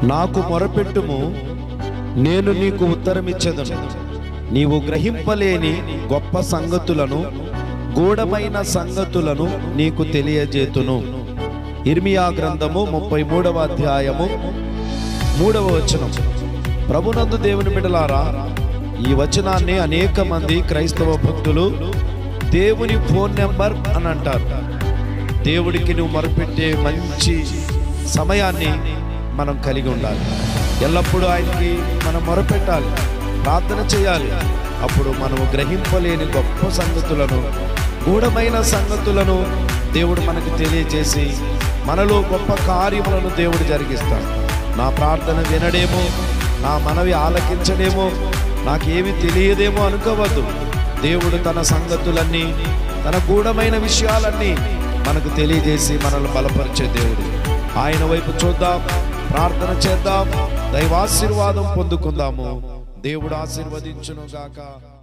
నాకు మొరపెట్టుము నేను నీకు ఉత్తరమిచ్చేదను నీవు గ్రహింపలేని గొప్ప సంగతులను గూఢమైన సంగతులను నీకు తెలియజేతును ఇర్మియా గ్రంథము ముప్పై మూడవ అధ్యాయము మూడవ వచనం ప్రభునందు దేవుని బిడలారా ఈ వచనాన్ని అనేక మంది క్రైస్తవ భక్తులు దేవుని ఫోన్ నెంబర్ అని అంటారు దేవుడికి నువ్వు మొరపెట్టే మంచి సమయాన్ని మనం కలిగి ఉండాలి ఎల్లప్పుడూ ఆయనకి మనం మొరపెట్టాలి ప్రార్థన చేయాలి అప్పుడు మనము గ్రహింపలేని గొప్ప సంగతులను గూఢమైన సంగతులను దేవుడు మనకు తెలియజేసి మనలో గొప్ప కార్యములను దేవుడు జరిగిస్తాడు నా ప్రార్థన వినడేమో నా మనవి ఆలకించడేమో నాకేమి తెలియదేమో అనుకోవద్దు దేవుడు తన సంగతులన్నీ తన గూఢమైన విషయాలన్నీ మనకు తెలియజేసి మనల్ని బలపరిచే దేవుడు ఆయన వైపు చూద్దాం ప్రార్థన చేద్దాం దైవాశీర్వాదం పొందుకుందాము దేవుడు ఆశీర్వదించును గాక